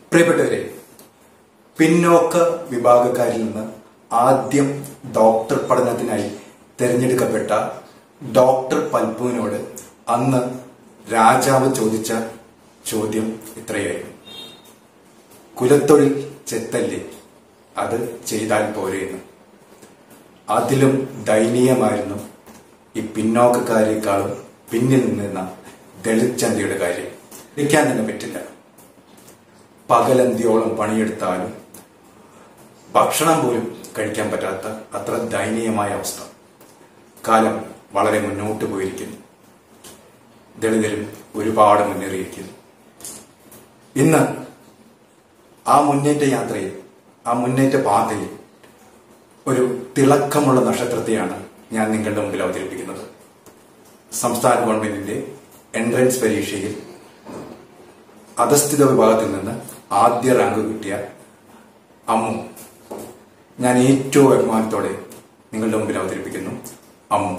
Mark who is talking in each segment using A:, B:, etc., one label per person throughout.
A: പ്രിയപ്പെട്ടവരെ പിന്നോക്ക വിഭാഗക്കാരിൽ നിന്ന് ആദ്യം ഡോക്ടർ പഠനത്തിനായി തിരഞ്ഞെടുക്കപ്പെട്ട ഡോക്ടർ പൽപുവിനോട് അന്ന് രാജാവ് ചോദിച്ച ചോദ്യം ഇത്രയായിരുന്നു കുലത്തൊഴിൽ ചെത്തല്ലേ അത് ചെയ്താൽ പോരെയെന്ന് അതിലും ദയനീയമായിരുന്നു ഈ പിന്നോക്കക്കാരേക്കാളും പിന്നിൽ നിന്ന ദളിത് ചന്തയുടെ കാര്യം ഇരിക്കാൻ തന്നെ പറ്റില്ല പകലന്തിയോളം പണിയെടുത്താലും ഭക്ഷണം പോലും കഴിക്കാൻ പറ്റാത്ത അത്ര ദയനീയമായ അവസ്ഥ കാലം വളരെ മുന്നോട്ട് പോയിരിക്കുന്നു ദളിതരും ഒരുപാട് മുന്നേറിയിരിക്കുന്നു ഇന്ന് ആ മുന്നേറ്റ യാത്രയിൽ ആ മുന്നേറ്റ പാതയിൽ ഒരു തിളക്കമുള്ള നക്ഷത്രത്തെയാണ് ഞാൻ നിങ്ങളുടെ മുമ്പിൽ അവതരിപ്പിക്കുന്നത് സംസ്ഥാന ഗവൺമെന്റിന്റെ എൻട്രൻസ് പരീക്ഷയിൽ അധസ്ഥിത വിഭാഗത്തിൽ നിന്ന് ആദ്യ റാങ്ക് കിട്ടിയ അമ്മു ഞാൻ ഏറ്റവും അഭിമാനത്തോടെ നിങ്ങളുടെ മുമ്പിൽ അവതരിപ്പിക്കുന്നു അമ്മു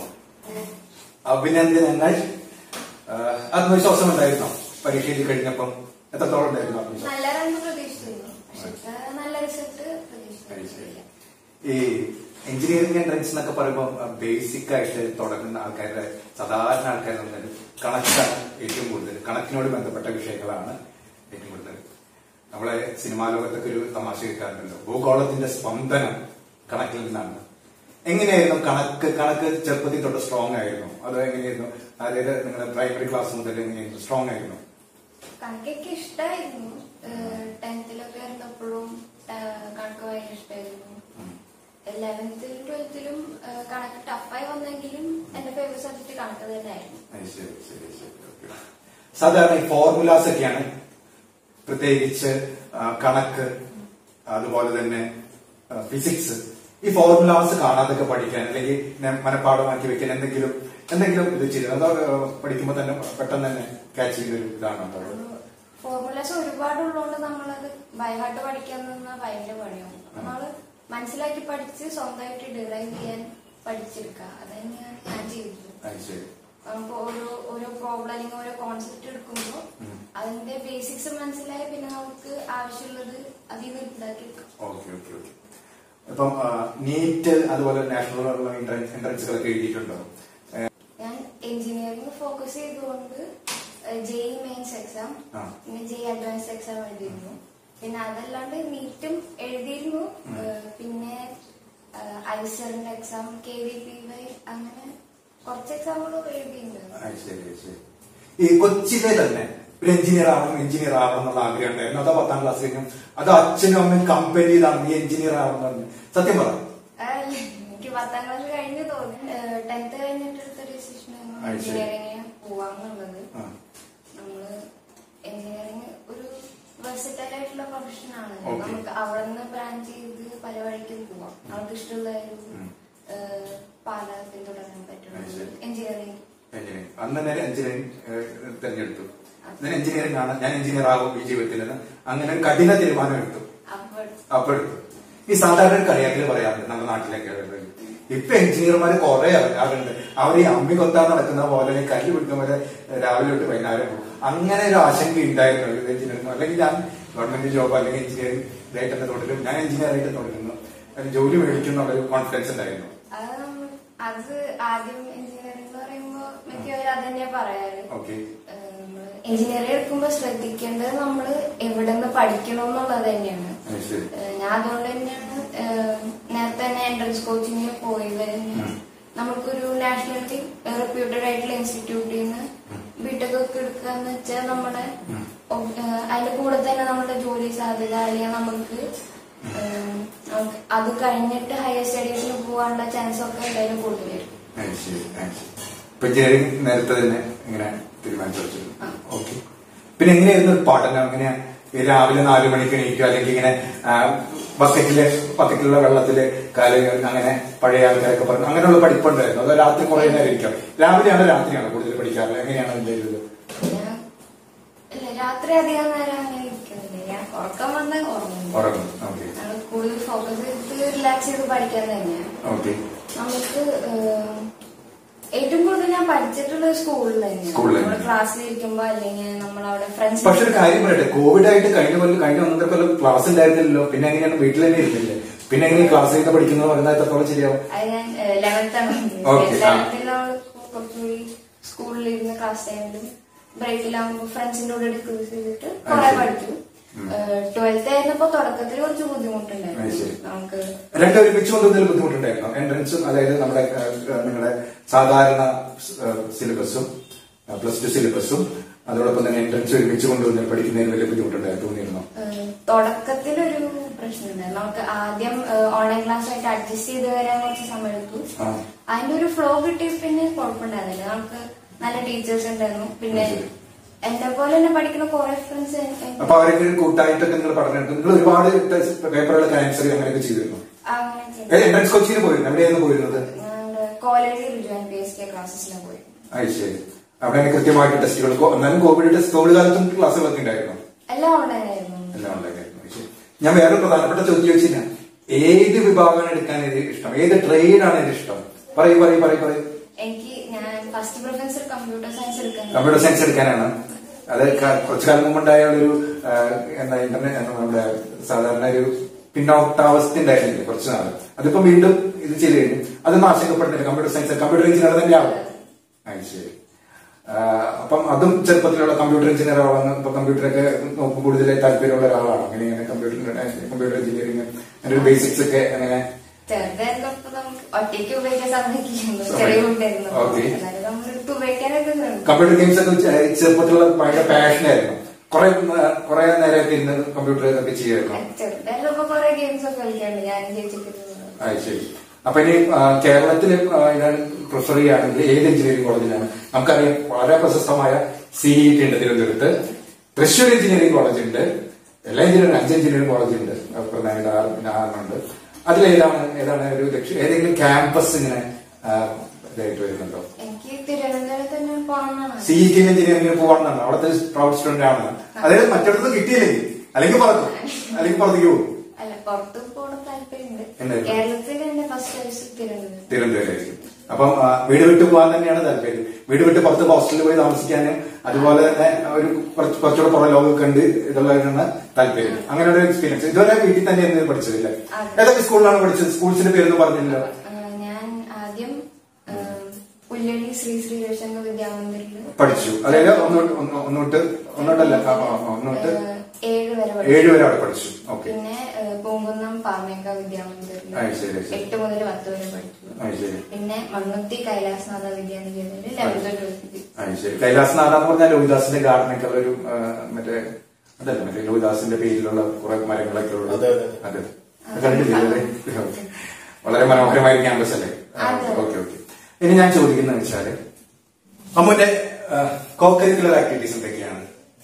A: അഭിനന്ദനങ്ങൾ ആ, ആത്മവിശ്വാസം ഉണ്ടായിരുന്നോ പരീക്ഷയിൽ കഴിഞ്ഞപ്പം എത്രത്തോളം ഉണ്ടായിരുന്നു ആത്മവിശ്വാസം
B: നല്ല റാങ്ക് പ്രതീക്ഷിച്ചിരുന്നു പക്ഷെ ഇത്ര നല്ല റിസൾട്ട് പ്രതീക്ഷിച്ചില്ല
A: ഈ എഞ്ചിനീയറിംഗ് എൻട്രൻസ് എന്നൊക്കെ പറയുമ്പോൾ ബേസിക് ആയിട്ട് തുടങ്ങുന്ന ആൾക്കാരുടെ സാധാരണ ആൾക്കാർ തമ്മിൽ കണക്കാണ് ഏറ്റവും കൂടുതൽ കണക്കിനോട് ബന്ധപ്പെട്ട വിഷയങ്ങളാണ് ഏറ്റവും കൂടുതൽ നമ്മളെ സിനിമാ ലോകത്തൊക്കെ ഒരു തമാശ കിട്ടാറുണ്ടല്ലോ ഭൂഗോളത്തിന്റെ സ്പന്ദനം കണക്കിൽ നിന്നാണ് എങ്ങനെയായിരുന്നു കണക്ക് കണക്ക് ചെറുപ്പത്തിൽ തൊട്ട് സ്ട്രോങ് ആയിരുന്നു അതോ എങ്ങനെയായിരുന്നു അതായത് നിങ്ങളുടെ പ്രൈമറി ക്ലാസ് മുതൽ എങ്ങനെയായിരുന്നു സ്ട്രോങ് ആയിരുന്നു
B: കണക്കൊക്കെ ഇഷ്ടമായിരുന്നു ടെൻത്തിലൊക്കെ ആയിരുന്നപ്പോഴും ആ, കണക്ക് ഭയങ്കര ഇഷ്ടമായിരുന്നു ലെവൻത്തിലും ട്വൽത്തിലും കണക്ക് ടഫായി വന്നെങ്കിലും എന്റെ ഫേവറേറ്റ് സബ്ജക്ട് കണക്ക് തന്നെയായിരുന്നു
A: അത് ശരി, ശരി, ശരി, okay. സാധാരണ ഈ ഫോർമുലാസ് ഒക്കെയാണ് പ്രത്യേകിച്ച് ആ, കണക്ക് അതുപോലെ തന്നെ ഫിസിക്സ് ഈ ഫോർമുലാസ് കാണാതൊക്കെ പഠിക്കാൻ അല്ലെങ്കിൽ നെ- മനഃപ്പാഠമാക്കി വെക്കാൻ എന്തെങ്കിലും എന്തെങ്കിലും ഇത് ചെയ്തു അതോ ആ, പഠിക്കുമ്പോൾ തന്നെ പെട്ടെന്ന് തന്നെ ക്യാച്ച് ചെയ്യുന്ന ഒരു ഇതാണോ അതോ?
B: ഫോർമുലാസ് ഒരുപാടുള്ളതുകൊണ്ട് നമ്മളത് ബൈഹാർട്ട് പഠിക്കാൻ നിന്നാൽ ഭയങ്കര പണിയാവും നമ്മള് മനസ്സിലാക്കി പഠിച്ച് സ്വന്തമായിട്ട് ഡിറൈവ് ചെയ്യാൻ പഠിച്ചെടുക്കുക അത് തന്നെയാണ് ഞാൻ ചെയ്തത്
A: അത് ശരി
B: നമുക്ക് ഓരോ ഓരോ പ്രോബ്ലം അല്ലെങ്കിൽ ഓരോ കോൺസെപ്റ്റ് എടുക്കുമ്പോൾ
A: ഉം.
B: അതിന്റെ ബേസിക്സ് മനസ്സിലായി പിന്നെ നമുക്ക് ആവശ്യമുള്ളത് അതിൽ നിന്ന് ഇതാക്കി എടുക്കാം
A: ഓക്കെ ഓക്കെ ഓക്കെ ഇപ്പം നീറ്റ് അതുപോലെ നാഷണൽ എൻട്രൻസ് എൻട്രൻസുകളൊക്കെ എഴുതിയിട്ടുണ്ടോ
B: ഞാൻ എഞ്ചിനീയറിംഗ് ഫോക്കസ് ചെയ്തുകൊണ്ട് ജെഇ മെയിൻസ് എക്സാം
A: ആ.
B: പിന്നെ ജെഇ അഡ്വാൻസ് എക്സാം എഴുതിയിരുന്നു പിന്നെ അതല്ലാണ്ട് നീറ്റും എഴുതിയിരുന്നു
A: ഉം.
B: ഏഹ് പിന്നെ ഐസറിന്റെ exam K V P Y അങ്ങനെ കുറച്ച് എക്സാമുകൾ എഴുതിയിട്ടുണ്ട്
A: അത് ശരി അത് ശരി ഈ കൊച്ചിയിലെ തന്നെ ഒരു എഞ്ചിനീയർ ആവണം എഞ്ചിനീയർ ആവണം എന്നുള്ള ആഗ്രഹം ഉണ്ടായിരുന്നു അതോ പത്താം ക്ലാസ് കഴിഞ്ഞും അതോ അച്ഛനും അമ്മയും കമ്പനിയിലാണ് നീ എഞ്ചിനീയർ ആവണം എന്ന് പറഞ്ഞു സത്യം പറ
B: അല്ല, എനിക്ക് പത്താം ക്ലാസ് കഴിഞ്ഞ് തോന്നി ടെൻത്ത് കഴിഞ്ഞിട്ട് എടുത്ത ഡിസിഷൻ
A: അത് ശരി.
B: എഞ്ചിനീയറിംഗ് പോവാന്നുള്ളത്
A: ആ.
B: നമ്മള് എഞ്ചിനീയറിംഗ് ഒരു വെർസറ്റൈൽ ആയിട്ടുള്ള പ്രൊഫഷൻ ആണ്
A: Okay.
B: നമുക്ക് അവിടെ നിന്ന് പ്ലാൻ ചെയ്ത് പല വഴിക്കും പോവാം നമുക്ക് ഇഷ്ടമുള്ള ഒരു
A: ഉം.
B: ഏഹ്, പാത പിന്തുടരാൻ
A: അത്
B: പറ്റും
A: ശരി.
B: എഞ്ചിനീയറിംഗ്
A: എഞ്ചിനീയറിംഗ് അന്ന് തന്നെ എഞ്ചിനീയറിംഗ് തിരഞ്ഞെടുത്തു ഞാൻ എഞ്ചിനീയറിംഗ് ആണ് ഞാൻ എഞ്ചിനീയർ ആകും ഈ ജീവിതത്തിൽ എന്ന് അങ്ങനെ ഒരു കഠിന തീരുമാനം എടുത്തു
B: അപ്പോൾ
A: അപ്പൊ എടുത്തു ഈ സാധാരണ ഒരു കളിയാക്കൽ പറയാറുണ്ട് നമ്മുടെ നാട്ടിലൊക്കെ ഇപ്പൊ എഞ്ചിനീയർമാര് കുറെ ഇറങ്ങാറുണ്ട് അവർ ഈ അമ്മി കൊത്താൻ നടക്കുന്ന പോലെ അല്ലെങ്കിൽ കല്ല് പിടിക്കുന്ന പോലെ രാവിലെ തൊട്ട് വൈകുന്നേരം പോകും അങ്ങനെ ഒരു ആശങ്ക ഉണ്ടായിരുന്നു ഒരു എഞ്ചിനീയർ അല്ലെങ്കിൽ ഞാൻ ഗവൺമെന്റ് ജോബ് അല്ലെങ്കിൽ എഞ്ചിനീയറിംഗ് ഇതായിട്ട് തന്നെ തുടരും ഞാൻ എഞ്ചിനീയർ ആയിട്ട് തുടരുന്നു അതിന് ജോലി മേടിക്കുന്ന ഒരു കോൺഫിഡൻസ് ഉണ്ടായിരുന്നു
B: അത് നമ്മ- അത് ആദ്യം എഞ്ചിനീയറിംഗ് എന്ന് പറയുമ്പോ മിക്കവരും അത് തന്നെയാ പറയാറ്
A: ഓക്കെ
B: എഞ്ചിനീയറിംഗ് എടുക്കുമ്പോ ശ്രദ്ധിക്കേണ്ടത് നമ്മൾ എവിടെ നിന്ന് പഠിക്കണം എന്നുള്ളത് തന്നെയാണ്
A: ശരി
B: ഏഹ് ഞാൻ അതുകൊണ്ട് തന്നെയാണ് ഏഹ് നേരത്തെ തന്നെ എൻട്രൻസ് കോച്ചിങ്ങിന് പോയത് തന്നെ
A: ഉം.
B: നമുക്കൊരു നാഷണലി റെപ്യൂട്ടഡ് ആയിട്ടുള്ള ഇൻസ്റ്റിറ്റ്യൂട്ടിൽ നിന്ന് ബിടെക് ഒക്കെ എടുക്കുക എന്ന് വെച്ചാൽ നമ്മുടെ
A: ഉം.
B: ഒ- ഏഹ് അതിന്റെ കൂടെ തന്നെ നമ്മുടെ ജോലി സാധ്യത അല്ലെങ്കിൽ നമുക്ക് ഏഹ് നമുക്ക് അത് കഴിഞ്ഞിട്ട് ഹയർ സ്റ്റഡീസിന് പോകാനുള്ള ചാൻസ് ഒക്കെ എന്തായാലും കൂടുതലായിരിക്കും
A: അത് ശരി അത് ശരി ഇപ്പൊ എഞ്ചിനീയറിംഗ് നേരത്തെ തന്നെ ഇങ്ങനെ തീരുമാനിച്ചു വെച്ചു
B: ആ.
A: ഓക്കെ പിന്നെ എങ്ങനെയായിരുന്നു ഒരു പഠനം എങ്ങനെയാ ഈ രാവിലെ നാലു മണിക്ക് എണീക്കുക അല്ലെങ്കിൽ ഇങ്ങനെ ആ, ബക്കറ്റില് ബക്കറ്റിലുള്ള വെള്ളത്തില് കാല് അങ്ങനെ പഴയ ആൾക്കാരൊക്കെ പറഞ്ഞു അങ്ങനെയുള്ള പഠിപ്പുണ്ടായിരുന്നു അതോ രാത്രി കുറെ നേരം ഇരിക്കാം രാവിലെയാണോ രാത്രിയാണോ കൂടുതൽ പഠിക്കാറ് എങ്ങനെയാണ് അതിന്റെ ഒരു ഇത്
B: ഞാൻ ഇല്ല രാത്രി അധികം നേരം അങ്ങനെ ഇരിക്കുന്നില്ല ഞാൻ ഉറക്കം വന്നാൽ ഉറങ്ങുന്നു
A: ഉറങ്ങും ഓക്കെ
B: ഞങ്ങൾ കൂടുതൽ ഫോക്കസ് ചെയ്ത് റിലാക്സ് ചെയ്ത് പഠിക്കാൻ തന്നെയാണ്
A: ഓക്കെ
B: നമുക്ക് ഏഹ്, ഏറ്റവും കൂടുതൽ ഞാൻ പഠിച്ചിട്ടുള്ളത് സ്കൂളിൽ തന്നെയാണ്
A: സ്കൂളിൽ
B: നമ്മൾ
A: തന്നെ.
B: ക്ലാസ്സിലിരിക്കുമ്പോ അല്ലെങ്കിൽ നമ്മളവിടെ ഫ്രണ്ട്സ്
A: പക്ഷെ ഒരു കാര്യം പറയട്ടെ കോവിഡ് ആയിട്ട് കഴിഞ്ഞ കൊല്ലം കഴിഞ്ഞ ഒന്നര കൊല്ലം ക്ലാസ് ഉണ്ടായിരുന്നില്ലല്ലോ പിന്നെ എങ്ങനെയാണ് വീട്ടിൽ തന്നെ ഇരുന്നില്ലേ പിന്നെ എങ്ങനെ ക്ലാസ് ചെയ്ത് പഠിക്കുന്നത് പറയുന്നത് എത്രത്തോളം ശരിയാവും
B: അത് ഞാൻ ലെവൻത്ത് ആണ്
A: Okay, ആ.
B: ലെവൻത്തിൽ നമ്മൾ കുറച്ചുകൂടി സ്കൂളിൽ ഇരുന്ന് ക്ലാസ് ടൈമിലും ബ്രേക്കിലാകുമ്പോൾ ഫ്രണ്ട്സിന്റെ കൂടെ ഡിസ്കസ് ചെയ്തിട്ട്
A: അത്
B: കുറെ
A: ശരി.
B: പഠിച്ചു ട്വൽത്ത് ആയിരുന്നപ്പോ തുടക്കത്തിൽ കുറച്ച്
A: അത്
B: ബുദ്ധിമുട്ടുണ്ടായിരുന്നു
A: ശരി.
B: നമുക്ക്
A: രണ്ടും ഒരുമിച്ച് കൊണ്ടുവന്നതിൽ ബുദ്ധിമുട്ടുണ്ടായിരുന്നു എൻട്രൻസും അതായത് നമ്മുടെ ഏഹ്, നിങ്ങളുടെ സാധാരണ സിലബസും പ്ലസ് ടു സിലബസും അതോടൊപ്പം തന്നെ എൻട്രൻസ് ഒരുമിച്ച് കൊണ്ടുവന്ന് പഠിക്കുന്നതിന് വലിയ ബുദ്ധിമുട്ടുണ്ടായിരുന്നു തോന്നിയിരുന്നു
B: ഏഹ് തുടക്കത്തിലൊരു പ്രശ്നമുണ്ടായിരുന്നു നമുക്ക് ആദ്യം ഓൺലൈൻ ക്ലാസ് ആയിട്ട് അഡ്ജസ്റ്റ് ചെയ്ത് വരാൻ കുറച്ച് സമയം എടുത്തു
A: ആ.
B: അതിന്റെ ഒരു ഫ്ലോ കിട്ടിയ പിന്നെ കുഴപ്പമുണ്ടായിരുന്നില്ല നമുക്ക് നല്ല ടീച്ചേഴ്സ് ഉണ്ടായിരുന്നു പിന്നെ
A: ശരി.
B: എന്നെ പോലെ തന്നെ പഠിക്കുന്ന കുറെ ഫ്രണ്ട്സ്
A: അപ്പൊ അവരൊക്കെ കൂട്ടായിട്ടൊക്കെ നിങ്ങൾ പഠനമുണ്ട് നിങ്ങൾ ഒരുപാട് പേപ്പറുകൾ ആൻസർ അങ്ങനെയൊക്കെ ചെയ്തിരുന്നു
B: അങ്ങനെ
A: എൻട്രൻസ് കോച്ചിങ്ങിന് പോയിരുന്നു എവിടെയായിരുന്നു പോയിരുന്നത്
B: കോളേജിൽ റിജോയിൻ പി എസ് കെ ക്ലാസ്സസിലാണ് പോയി
A: അത് ശരി അവിടെ കൃത്യമായിട്ട് ടെസ്റ്റുകൾ എന്നാലും കോവിഡ് ടെസ്റ്റ് കോവിഡ് കാലത്തും ക്ലാസ്സുകളൊക്കെ ഉണ്ടായിരുന്നു
B: എല്ലാം ഓൺലൈൻ ആയിരുന്നു
A: എല്ലാം ഉണ്ടായിരുന്നു ശരി. ഞാൻ വേറെ പ്രധാനപ്പെട്ട ചോദ്യം ചോദിച്ചില്ല ഏത് വിഭാഗമാണ് എടുക്കാൻ ഇത് ഇഷ്ടം ഏത് ട്രേഡാണ് ഇത് ഇഷ്ടം പറയൂ പറയൂ പറയൂ പറയൂ
B: എനിക്ക് ഞാൻ ഫസ്റ്റ് പ്രിഫറൻസ് കമ്പ്യൂട്ടർ സയൻസ് എടുക്കാൻ
A: കമ്പ്യൂട്ടർ സയൻസ് എടുക്കാനാണ് അത് ക- കുറച്ചു കാലം മുമ്പുണ്ടായ ഒരു ആ, എന്താ ഇന്റർനെറ്റ് നമ്മുടെ സാധാരണ ഒരു പിന്നോട്ടാവസ്ഥ ഉണ്ടായിരുന്നില്ലേ കുറച്ച് നാൾ അതിപ്പോ വീണ്ടും ഇത് ചെയ്ത് കഴിഞ്ഞു അതൊന്നും ആശങ്കപ്പെടുന്നില്ല കമ്പ്യൂട്ടർ സയൻസ് കമ്പ്യൂട്ടർ എഞ്ചിനീയർ തന്നെ ആവും അത് ശരി ആ, അപ്പം അതും ചെറുപ്പത്തിലുള്ള കമ്പ്യൂട്ടർ എഞ്ചിനീയർ ആവാന്ന് ഇപ്പൊ കമ്പ്യൂട്ടറൊക്കെ നോക്കുമ്പോൾ കൂടുതൽ താല്പര്യമുള്ള ഒരാളാണ് അങ്ങനെ ഇങ്ങനെ കമ്പ്യൂട്ടർ കമ്പ്യൂട്ടർ എഞ്ചിനീയറിംഗ് അതിന്റെ ഒരു ബേസിക്സ് ഒക്കെ അങ്ങനെ
B: ചെറുതായിരുന്നപ്പോ നമുക്ക് ഒറ്റയ്ക്ക് ഉപയോഗിക്കാൻ സമ്മതിക്കില്ല
A: സമ്മതിക്കില്ല.
B: ചെറിയ കുട്ടിയായിരുന്നു
A: Okay.
B: എന്നാലും നമ്മൾ എടുത്ത് ഉപയോഗിക്കാനൊക്കെ ശ്രമിക്കും
A: കമ്പ്യൂട്ടർ ഗെയിംസ് ഒക്കെ ചെ- ചെറുപ്പത്തിലുള്ള ഭയങ്കര പാഷനായിരുന്നു കുറെ കുറെ നേരമൊക്കെ ഇരുന്ന് കമ്പ്യൂട്ടർ ഒക്കെ ചെയ്യായിരുന്നു
B: ചെറുതായിരുന്നപ്പോ കുറെ ഗെയിംസ് ഒക്കെ കളിക്കാറുണ്ട് ഞാൻ ചേച്ചിക്ക്
A: അത് ശരി അപ്പൊ ഇനി ആ, കേരളത്തിൽ ആ, ഞാൻ പ്രിഫർ ചെയ്യുകയാണെങ്കിൽ ഏത് എഞ്ചിനീയറിംഗ് കോളേജിലാണ് നമുക്കറിയാം വളരെ പ്രശസ്തമായ സി ഇ ടി ഉണ്ട് തിരുവനന്തപുരത്ത് തൃശ്ശൂർ എഞ്ചിനീയറിംഗ് കോളേജ് ഉണ്ട് എല്ലാ എഞ്ചിനീയറിംഗ് അഞ്ച് എഞ്ചിനീയറിംഗ് കോളേജ് ഉണ്ട് പ്രധാനമായിട്ട് ആറ് പിന്നെ ആറെണ്ണമുണ്ട് അതിലേതാണ് ഏതാണ് ഒരു ലക്ഷ്യം ഏതെങ്കിലും ക്യാമ്പസ് ഇങ്ങനെ ആ, ഇതായിട്ട് വരുന്നുണ്ടോ
B: എനിക്ക് തിരുവനന്തപുരത്ത് തന്നെ പോകണമെന്നാണ്
A: സി ഇ ടി എഞ്ചിനീയറിംഗിന് പോകണമെന്നാണ് അവിടുത്തെ പ്രൗഡ് സ്റ്റുഡന്റ് ആണ് അതായത് മറ്റിടത്ത് കിട്ടിയില്ലെങ്കിൽ അല്ലെങ്കിൽ പുറത്തു അല്ലെങ്കിൽ പുറത്തേക്ക് പോകും
B: അല്ല പുറത്ത് പോകണം താല്പര്യമുണ്ട്
A: എന്തായിരുന്നു?
B: കേരളത്തിൽ തന്നെ ഫസ്റ്റ് ചോയ്സ് തിരുവനന്തപുരം
A: തിരുവനന്തപുരമായിരിക്കും അപ്പം ആ, വീട് വിട്ട് പോകാൻ തന്നെയാണ് താല്പര്യം വീട് വിട്ട് പുറത്ത് ഹോസ്റ്റലിൽ പോയി താമസിക്കാനും അതുപോലെ തന്നെ ഒരു കുറച്ച് കുറച്ചുകൂടെ പുറം ലോകമൊക്കെ ഉണ്ട് ഇതുള്ളതിനാണ് താല്പര്യം അങ്ങനെ ഒരു എക്സ്പീരിയൻസ് ഇതുവരെ വീട്ടിൽ തന്നെയായിരുന്നു പഠിച്ചതില്ലേ
B: അതെ.
A: ഏതൊക്കെ സ്കൂളിലാണ് പഠിച്ചത് സ്കൂൾസിന്റെ പേരൊന്നും പറഞ്ഞില്ലല്ലോ
B: ആ, ഞാൻ ആദ്യം ആ, പുല്ലഴി ശ്രീ ശ്രീ രവിശങ്കർ വിദ്യാമന്ദിറിൽ
A: പഠിച്ചു അതായത് ഒന്നോട്ട് ഒന്ന് ഒന്നോട്ട് ഒന്നോട്ടല്ല ആ, ആ, ആ, ഒന്നോട്ട്
B: ഏഴ് വരെ
A: ഏഴ്
B: പഠിച്ചു
A: വരെ അവിടെ പഠിച്ചു ഓക്കെ
B: പിന്നെ ആ, പൂങ്കുന്നം പാമേക്ക വിദ്യാമന്ദിറിൽ
A: അത് ശരി, ശരി.
B: എട്ട് മുതൽ പത്ത് വരെ പഠിച്ചു
A: അത് ശരി
B: പിന്നെ മണ്ണുത്തി കൈലാസനാഥ വിദ്യാനികേതനിൽ ലെവൻത്ത് ട്വൽത്ത്
A: അത് ശരി കൈലാസനാഥ എന്ന് പറഞ്ഞാൽ ലോഹിദാസിന്റെ ഗാർഡനൊക്കെ ഉള്ള ഒരു ആ, മറ്റേ അതല്ല മറ്റേ ലോഹിദാസിന്റെ പേരിലുള്ള കുറെ മരങ്ങളൊക്കെ ഉള്ള
C: അതെ, അതെ.
A: അതെ അത് കണ്ടിട്ടില്ലേ ഓക്കെ. വളരെ മനോഹരമായ ഒരു ക്യാമ്പസ് അല്ലേ
B: അതെ.
A: ഓക്കെ ഓക്കെ ഇനി ഞാൻ ചോദിക്കുന്നത് വെച്ചാല് അമ്മുന്റെ കോ കരിക്കുലർ ആക്ടിവിറ്റീസ് എന്തൊക്കെയാണ്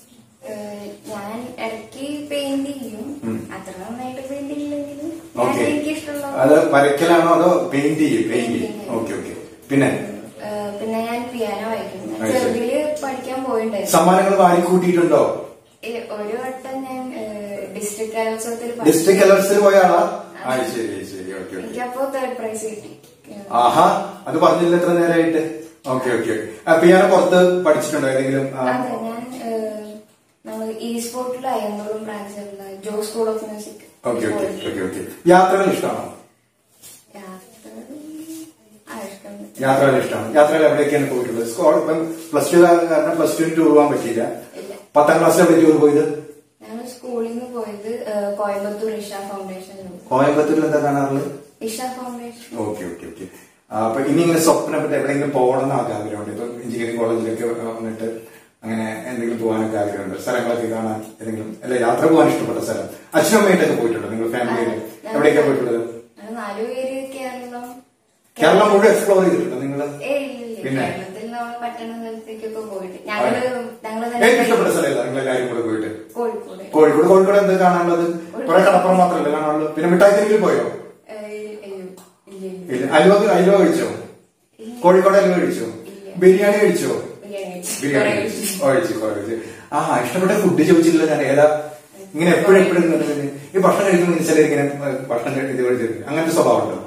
B: ഏഹ് ഞാൻ ഇടയ്ക്ക് പെയിന്റ് ചെയ്യും
A: ഉം.
B: അത്ര നന്നായിട്ട് പെയിന്റ് ഇല്ലെങ്കിലും ഞാൻ
A: ഓക്കെ
B: എനിക്ക് ഇഷ്ടമുള്ള
A: അത് വരയ്ക്കലാണോ അതോ പെയിന്റ് ചെയ്യും പെയിന്റ് ചെയ്യും
B: Painting.
A: ഓക്കെ ഓക്കെ പിന്നെ
B: ഏഹ് പിന്നെ ഞാൻ പിയാനോ വായിക്കും ഞാൻ
A: അത് ശരി.
B: ചെറുതില് പഠിക്കാൻ പോയിണ്ടായിരുന്നു
A: സമ്മാനങ്ങൾ വാരിക്കൂട്ടിയിട്ടുണ്ടോ
B: ഈ ഒരു വട്ടം ഞാൻ ഡിസ്ട്രിക്ട് കലോത്സവത്തിൽ പഠിച്ചു.
A: ഡിസ്ട്രിക്ട് കലോത്സവത്തിൽ പോയ ആളാ ആ ശരി ശരി ഓക്കെ ഓക്കെ
B: എനിക്കപ്പോ തേർഡ് പ്രൈസ് കിട്ടി
A: ആഹാ അത് പറഞ്ഞില്ല എത്ര നേരമായിട്ട് ഓക്കെ ഓക്കെ പിയാനോ പുറത്ത് പഠിച്ചിട്ടുണ്ടോ ഏതെങ്കിലും ആ,
B: അതെ ഞാൻ ഏഹ്, നമ്മൾ ഈ സ്പോർട്ടിൽ അയ്യന്തോളും ബ്രാഞ്ചിലുള്ള Jo school of music
A: okay okay okay okay യാത്രകൾ ഇഷ്ടമാണോ യാത്രകൾ ഇഷ്ടമാണ് യാത്രകൾ എവിടേക്കാണ് പോയിട്ടുള്ളത് സ്കോൾ ഇപ്പം പ്ലസ് ടു കാരണം പ്ലസ് ടു ടൂർ പോകാൻ പറ്റിയില്ല
B: ഇല്ല.
A: പത്താം ക്ലാസ്സിൽ എവിടെ ടൂർ പോയത്
B: ഞാൻ സ്കൂളിൽ നിന്ന് പോയത് ഏഹ്, കോയമ്പത്തൂർ ഇഷ ഫൗണ്ടേഷനിൽ
A: കോയമ്പത്തൂരിൽ എന്താ കാണാറുള്ളത്
B: Isha Foundation
A: okay okay okay അപ്പൊ ഇനി ഇങ്ങനെ സ്വപ്നപ്പെട്ട് എവിടെയെങ്കിലും പോകണം എന്ന് ആഗ്രഹമുണ്ട് ഇപ്പൊ എഞ്ചിനീയറിംഗ് കോളേജിലൊക്കെ വന്നിട്ട് അങ്ങനെ എന്തെങ്കിലും പോകാനൊക്കെ ആഗ്രഹമുണ്ട് സ്ഥലങ്ങളൊക്കെ കാണാൻ ഏതെങ്കിലും അല്ല യാത്ര പോകാൻ ഇഷ്ടപ്പെട്ട സ്ഥലം അച്ഛനും അമ്മയായിട്ടൊക്കെ പോയിട്ടുണ്ട് നിങ്ങൾ ഫാമിലിയിൽ എവിടെയൊക്കെ പോയിട്ടുള്ളത്
B: ഞങ്ങൾ നാലുപേര് കേരളം
A: കേരളം മുഴുവൻ എക്സ്പ്ലോർ ചെയ്തിട്ടുണ്ടോ നിങ്ങൾ
B: ഏയ് ഇല്ല, ഇല്ല.
A: പിന്നെ?
B: കേരളത്തിൽ നമ്മൾ പറ്റുന്ന സ്ഥലത്തേക്കൊക്കെ പോയിട്ട് ഞങ്ങള് ഞങ്ങള്
A: ഏറ്റവും ഇഷ്ടപ്പെട്ട
B: തന്നെ
A: സ്ഥലമല്ല നിങ്ങളെല്ലാവരും കൂടെ പോയിട്ട്
B: കോഴിക്കോട്
A: കോഴിക്കോട് കോഴിക്കോട് എന്താ കാണാനുള്ളത് കുറെ കടപ്പുറം മാത്രമല്ലേ കാണാനുള്ളൂ പിന്നെ മിഠായി തെരുവിൽ പോയോ
B: ഏയ്, അയ്യോ, ഇല്ല, ഇല്ല.
A: ഇല്ല അലുവ അലുവ കഴിച്ചോ കോഴിക്കോട് അലുവ കഴിച്ചോ
B: ഇല്ല.
A: ബിരിയാണി കഴിച്ചോ
B: ബിരിയാണി കഴിച്ചു.
A: ബിരിയാണി
B: കുറേ
A: കഴിച്ചു
B: കഴിച്ചു.
A: ഓ, കഴിച്ചു കുറെ കഴിച്ചു ആ ഇഷ്ടപ്പെട്ട ഫുഡ് ചോദിച്ചില്ല ഞാൻ ഏതാ ഇങ്ങനെ എപ്പോഴും എപ്പോഴും ഇങ്ങനെ ഈ ഭക്ഷണം കഴിക്കുമ്പോൾ ചിലർ ഇങ്ങനെ ഭക്ഷണം കഴി- ഇത് കഴിച്ചിട്ട് അങ്ങനത്തെ സ്വഭാവം ഉണ്ടോ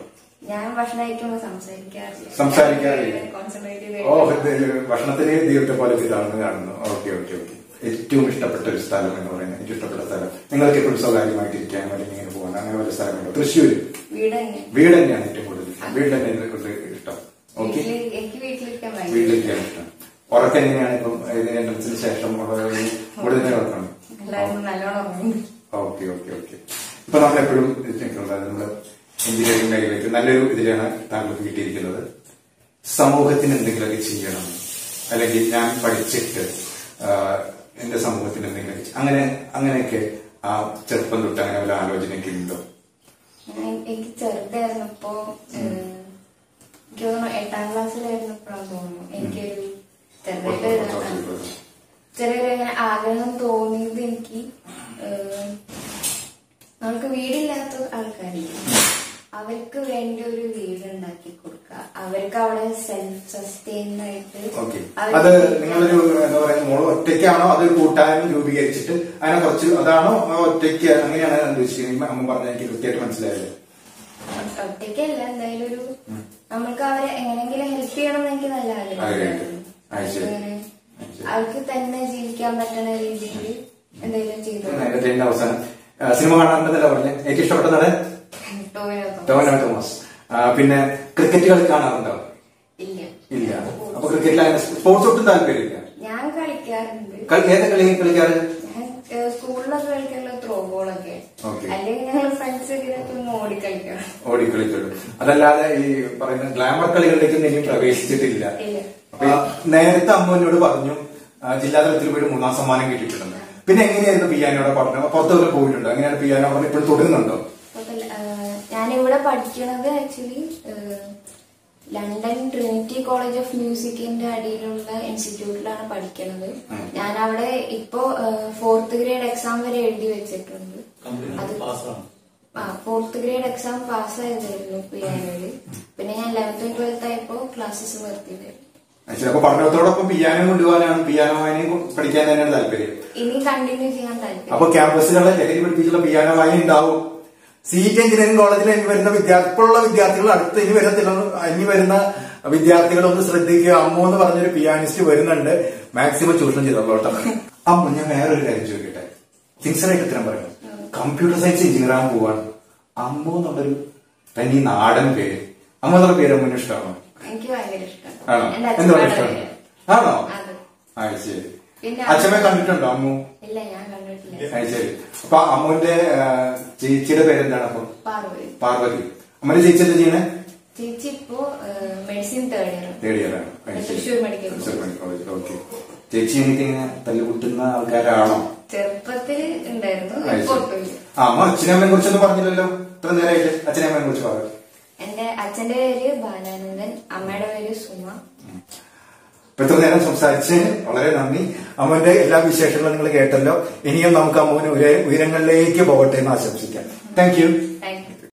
B: ഞാൻ ഭക്ഷണം കഴിക്കുമ്പോൾ സംസാരിക്കാറില്ല
A: സംസാരിക്കാറില്ല.
B: കോൺസെൻട്രേറ്റ്
A: ഓ ഇത് ഭക്ഷണത്തിന് ദൈവത്തെ പോലെ ഇതാണെന്ന് കാണുന്നു ഓക്കെ ഓക്കെ ഓക്കെ ഏറ്റവും ഇഷ്ടപ്പെട്ട ഒരു സ്ഥലം എന്ന് പറയുന്നത് എനിക്ക് ഇഷ്ടപ്പെട്ട സ്ഥലം നിങ്ങൾക്ക് എപ്പോഴും സ്വകാര്യമായിട്ട് ഇരിക്കാനോ അല്ലെങ്കിൽ ഇങ്ങനെ പോകാനോ അങ്ങനെ വല്ല സ്ഥലമുണ്ടോ തൃശ്ശൂർ
B: വീട് തന്നെ
A: വീട് തന്നെയാണ് ഏറ്റവും കൂടുതൽ ഇഷ്ടം വീട് തന്നെ എനിക്ക് കൂടുതൽ ഇഷ്ടം ഓക്കെ
B: വീട്ടില് എനിക്ക് വീട്ടിലിരിക്കാൻ ഭയങ്കര
A: വീട്ടിലിരിക്കാൻ ഇഷ്ടം ഉറക്കം എങ്ങനെയാണ് ഇപ്പം എൻട്രൻസിന് ശേഷം കൂടുതൽ ഉറക്കണം
B: എല്ലാവരും നല്ലോണം ഉറങ്ങും
A: ഓക്കെ ഓക്കെ ഓക്കെ ഇപ്പൊ നമ്മൾ എപ്പോഴും നമ്മൾ എഞ്ചിനീയറിംഗ് മേഖലയ്ക്ക് നല്ലൊരു ഇതിലാണ് താങ്കൾക്ക് കിട്ടിയിരിക്കുന്നത് സമൂഹത്തിന് എന്തെങ്കിലുമൊക്കെ ചെയ്യണം അല്ലെങ്കിൽ ഞാൻ പഠിച്ചിട്ട് ആ, എന്റെ സമൂഹത്തിന് എന്തെങ്കിലും ചെയ്യ- അങ്ങനെ അങ്ങനെയൊക്കെ ആ ചെറുപ്പം തൊട്ട് അങ്ങനെ വല്ല ആലോചനയൊക്കെ ഉണ്ടോ
B: ഞാൻ എനിക്ക് ചെറുതായിരുന്നപ്പോ ഏഹ്, എനിക്ക് തോന്നുന്നു എട്ടാം ക്ലാസ്സിലായിരുന്നപ്പോഴാണ് തോന്നുന്നു എനിക്കൊരു ചെറുതായിട്ട് ചെറിയൊരു ഇങ്ങനെ ആഗ്രഹം തോന്നിയത് എനിക്ക് ഏഹ്, നമുക്ക് വീടില്ലാത്ത ആൾക്കാരില്ല അവർക്ക് വേണ്ടി ഒരു വീട് ഉണ്ടാക്കി കൊടുക്കുക അവർക്ക് അവിടെ സെൽഫ് സസ്റ്റെയിൻഡ് ആയിട്ട്
A: ഓക്കെ
B: അവർക്ക്
A: അത് നിങ്ങളൊരു എന്താ പറയാ മോള് ഒറ്റയ്ക്കാണോ അത് ഒരു കൂട്ടായ്മ രൂപീകരിച്ചിട്ട് അങ്ങനെ കുറച്ച് അതാണോ ആ ഒറ്റയ്ക്ക് അങ്ങനെയാണ് ഉദ്ദേശിക്കുന്നത് അമ്മ പറഞ്ഞ എനിക്ക് കൃത്യമായിട്ട് മനസ്സിലായത്
B: ഒറ്റയ്ക്കല്ല എന്തായാലും ഒരു നമ്മൾക്ക് അവരെ എങ്ങനെങ്കിലും ഹെൽപ്പ് ചെയ്യണം എന്ന് എനിക്ക് നല്ല
A: ആഗ്രഹമുണ്ട്.
B: ആഗ്രഹം
A: അത് ശരി.
B: അങ്ങനെ
A: അത് ശരി.
B: അവർക്ക് തന്നെ ജീവിക്കാൻ പറ്റുന്ന രീതിയിൽ എന്തെങ്കിലും ചെയ്തു
A: എന്റർടൈൻ്റെ അവസാനം ആ, സിനിമ കാണാറുണ്ടെന്നല്ല പറഞ്ഞത് എനിക്ക് ഇഷ്ടപ്പെട്ട നടൻ
B: ടോവിനോ
A: ടോവിനോ തോമസ് ആ, പിന്നെ ക്രിക്കറ്റ് കളി കാണാറുണ്ടോ
B: ഇല്ല
A: ഇല്ല അപ്പൊ ക്രിക്കറ്റിൽ അങ്ങനെ സ്പോർട്സ് ഒട്ടും താല്പര്യമില്ല
B: ഞാൻ കളിക്കാറുണ്ട്
A: കളി- ഏത് കളി കളിക്കാറ്
B: ഞാൻ ഏഹ്, സ്കൂളിലൊക്കെ കളിക്കുന്ന ത്രോ ബോളൊക്കെ
A: Okay.
B: അല്ലെങ്കിൽ ഞങ്ങൾ ഫ്രണ്ട്സ് ഇതിനൊക്കെ ഒന്ന് ഓടി കളിക്കണം
A: ഓടിക്കളിക്കുള്ളൂ അതല്ലാതെ ഈ പറയുന്ന ഗ്ലാമർ കളികളിലേക്ക് ഇനിയും പ്രവേശിച്ചിട്ടില്ല
B: ഇല്ല
A: അപ്പൊ ഈ നേരത്തെ അമ്മ എന്നോട് പറഞ്ഞു ആ, ജില്ലാതലത്തിൽ പോയി മൂന്നാം സമ്മാനം കിട്ടിയിട്ടുണ്ട് പിന്നെ എങ്ങനെയായിരുന്നു പിയാനോടെ പഠനം പുറത്തു വരെ പോയിട്ടുണ്ടോ എങ്ങനെയാണ് പിയാനോ പഠനം ഇപ്പോഴും തുടരുന്നുണ്ടോ
B: കുഴപ്പമില്ല. ആഹ് ഞാനിവിടെ പഠിക്കുന്നത് actually London Trinity College of മ്യൂസിക്കിന്റെ അടിയിലുള്ള ഇൻസ്റ്റിറ്റ്യൂട്ടിലാണ് പഠിക്കുന്നത്
A: ഉം.
B: ഞാൻ അവിടെ ഇപ്പോ ഫോർത്ത് ഗ്രേഡ് എക്സാം വരെ എഴുതി വെച്ചിട്ടുണ്ട് അത് ആ ഫോർത്ത് ഗ്രേഡ് എക്സാം പാസ്സായതായിരുന്നു പിയാനോയില് പിന്നെ ഞാൻ ലെവൻത്ത് ട്വൽത്ത് ആയപ്പോ ക്ലാസ്സസ് നിർത്തിയതായിരുന്നു
A: ശരി, അപ്പൊ പഠനത്തോടൊപ്പം പിയാനോ കൊണ്ടുപോകാനാണ് പിയാനോ വായനയും പഠിക്കാൻ തന്നെയാണ് താല്പര്യം
B: ഇനി കണ്ടിന്യൂ ചെയ്യാൻ താല്പര്യം
A: അപ്പൊ ക്യാമ്പസുകളിലെ ലഹരി പഠിപ്പിച്ചുള്ള പിയാനോ വായന ഉണ്ടാവും സീറ്റ് എഞ്ചിനീയറിംഗ് കോളേജിൽ ഇനി വരുന്ന വിദ്യാർത്ഥി ഇപ്പോഴുള്ള വിദ്യാർത്ഥികൾ അടുത്ത് ഇനി വരത്തില്ല ഇനി വരുന്ന വിദ്യാർത്ഥികളൊന്ന് ശ്രദ്ധിക്കുക അമ്മു എന്ന് പറഞ്ഞൊരു പിയാനിസ്റ്റ് വരുന്നുണ്ട് മാക്സിമം ചൂഷണം ചെയ്തോട്ടോ അമ്മ ഞാൻ വേറൊരു കാര്യം ചോദിക്കട്ടെ സിൻസിയറായിട്ട് ഉത്തരം പറയണം കമ്പ്യൂട്ടർ സയൻസ് എഞ്ചിനീയർ ആകാൻ പോവാണ് അമ്മു എന്നുള്ളൊരു തനി നാടൻ പേര് അമ്മ എന്നുള്ള പേര് അമ്മന് ഇഷ്ടമാണോ
B: എനിക്ക് ഭയങ്കര ഇഷ്ടമാണ്
A: ആണോ
B: എന്റെ
A: എന്തുകൊണ്ട്
B: അച്ഛനാണ്
A: ഇഷ്ടമാണ്
B: പേര്.
A: ആണോ
B: അതെ
A: ആ ശരി
B: പിന്നെ
A: അച്ഛമ്മയെ കണ്ടിട്ടുണ്ടോ അമ്മു
B: ഇല്ല ഞാൻ കണ്ടിട്ടില്ല
A: അത് ശരി അപ്പൊ അമ്മുവിന്റെ ആ, ചേച്ചിയുടെ പേരെന്താണ് അപ്പൊ
B: പാർവതി
A: പാർവതി അമ്മന്റെ ചേച്ചി എന്താ ചെയ്യണേ
B: ചേച്ചി ഇപ്പോ medicine third year
A: third year ആണ് അത് ശരി.
B: Thrissur medical
A: Thrissur medical college okay ചേച്ചി എനിക്ക് ഇങ്ങനെ തല്ലുകുട്ടുന്ന ആൾക്കാരാണോ
B: ചെറുപ്പത്തിൽ ഉണ്ടായിരുന്നു
A: അത്
B: ഇപ്പൊ
A: ശരി.
B: ഒട്ടുമില്ല
A: ആ, അമ്മ അച്ഛനമ്മയെ കുറിച്ചൊന്നും പറഞ്ഞില്ലല്ലോ ഇത്ര നേരമായിട്ട് അച്ഛനമ്മയെ കുറിച്ച് പറഞ്ഞു
B: എന്റെ അച്ഛന്റെ പേര് ബാലാനന്ദൻ അമ്മയുടെ പേര് സുമ
A: ഇപ്പൊ ഇത്ര നേരം സംസാരിച്ചതിന് വളരെ നന്ദി അമ്മന്റെ എല്ലാ വിശേഷങ്ങളും നിങ്ങൾ കേട്ടല്ലോ ഇനിയും നമുക്ക് അമ്മുവിന് ഉയരങ്ങളിലേക്ക് പോകട്ടെ എന്ന് ആശംസിക്കാം താങ്ക് യു
B: താങ്ക്